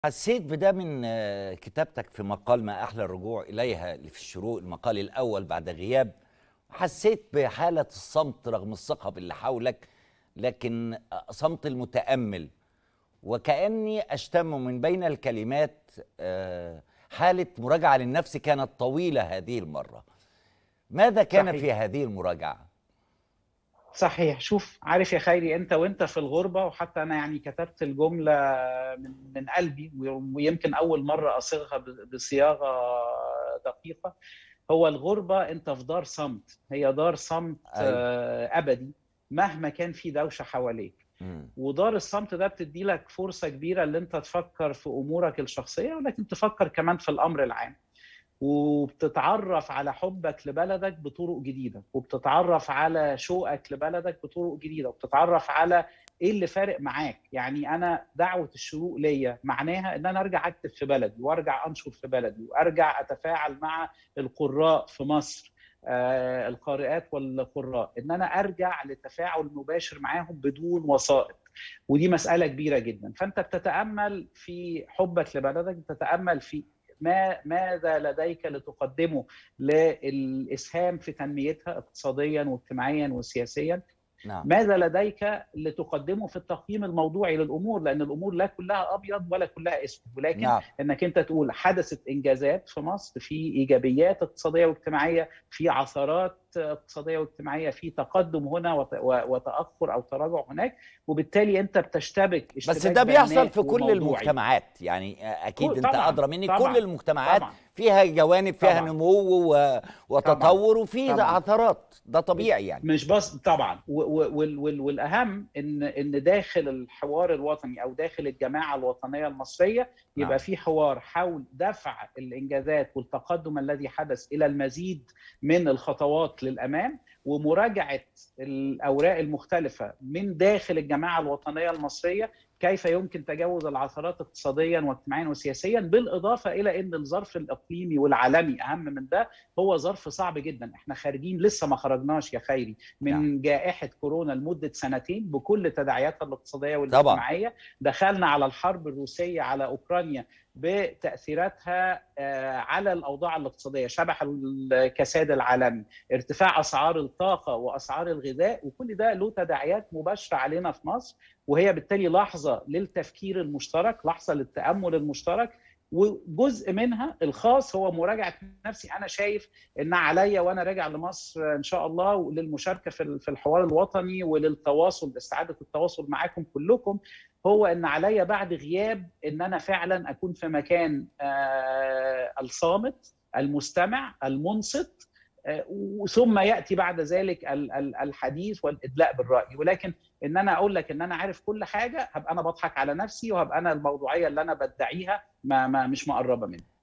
حسيت بده من آه، كتابتك في مقال ما أحلى الرجوع إليها اللي في الشروق المقال الأول بعد غياب حسيت بحالة الصمت رغم الصخب اللي حولك لكن آه، صمت المتأمل وكأني أشتم من بين الكلمات آه، حالة مراجعة للنفس كانت طويلة هذه المرة ماذا كان صحيح. في هذه المراجعة؟ صحيح شوف عارف يا خيري انت وانت في الغربه وحتى انا يعني كتبت الجمله من من قلبي ويمكن اول مره اصيغها ب- بصياغه دقيقه هو الغربه انت في دار صمت هي دار صمت أيوة. آه، ابدي مهما كان في دوشه حواليك مم. ودار الصمت ده بتدي لك فرصه كبيره ان انت تفكر في امورك الشخصيه ولكن تفكر كمان في الامر العام وبتتعرف على حبك لبلدك بطرق جديده وبتتعرف على شوقك لبلدك بطرق جديده وبتتعرف على ايه اللي فارق معاك يعني انا دعوه الشروق ليا معناها ان انا ارجع اكتب في بلدي وارجع انشر في بلدي وارجع اتفاعل مع القراء في مصر آه، القارئات والقراء ان انا ارجع لتفاعل مباشر معاهم بدون وسائط ودي مساله كبيره جدا فانت بتتامل في حبك لبلدك بتتامل في ما ماذا لديك لتقدمه للاسهام في تنميتها اقتصاديا واجتماعيا وسياسيا نعم ماذا لديك لتقدمه في التقييم الموضوعي للامور لان الامور لا كلها ابيض ولا كلها اسود ولكن نعم انك انت تقول حدثت انجازات في مصر في ايجابيات اقتصاديه واجتماعيه في عثرات اقتصاديه واجتماعيه في تقدم هنا وت- و- وتاخر او تراجع هناك وبالتالي انت بتشتبك بس اشتباك ده بيحصل بناء في كل وموضوعي. المجتمعات يعني آه، أكيد كل- أنت طبعاً، أدرى مني طبعاً، كل المجتمعات طبعا فيها جوانب فيها طبعاً. نمو و... وتطور وفي طبعاً. عثرات ده طبيعي يعني مش بس طبعا و- و- وال- وال- والاهم ان ان داخل الحوار الوطني او داخل الجماعه الوطنيه المصريه يبقى نعم. في حوار حول دفع الانجازات والتقدم الذي حدث الى المزيد من الخطوات للامام ومراجعه الاوراق المختلفه من داخل الجماعه الوطنيه المصريه كيف يمكن تجاوز العثرات اقتصاديا واجتماعيا وسياسيا بالاضافه الى ان الظرف الاقليمي والعالمي اهم من ده هو ظرف صعب جدا احنا خارجين لسه ما خرجناش يا خيري من نعم. جائحه كورونا لمده سنتين بكل تداعياتها الاقتصاديه والاجتماعيه دخلنا على الحرب الروسيه على اوكرانيا بتاثيراتها آه، على الاوضاع الاقتصاديه شبح الكساد العالمي ارتفاع اسعار الطاقه واسعار الغذاء وكل ده له تداعيات مباشره علينا في مصر وهي بالتالي لحظه للتفكير المشترك لحظه للتامل المشترك وجزء منها الخاص هو مراجعه نفسي انا شايف ان عليا وانا راجع لمصر ان شاء الله للمشاركه في في الحوار الوطني وللتواصل استعاده التواصل معاكم كلكم هو ان عليا بعد غياب ان انا فعلا اكون في مكان آه، الصامت المستمع المنصت آه، ثم ياتي بعد ذلك ال- ال- الحديث والادلاء بالراي ولكن ان انا اقول لك ان انا عارف كل حاجه هبقى انا بضحك على نفسي وهبقى انا الموضوعيه اللي انا بدعيها ما, ما مش مقربه مني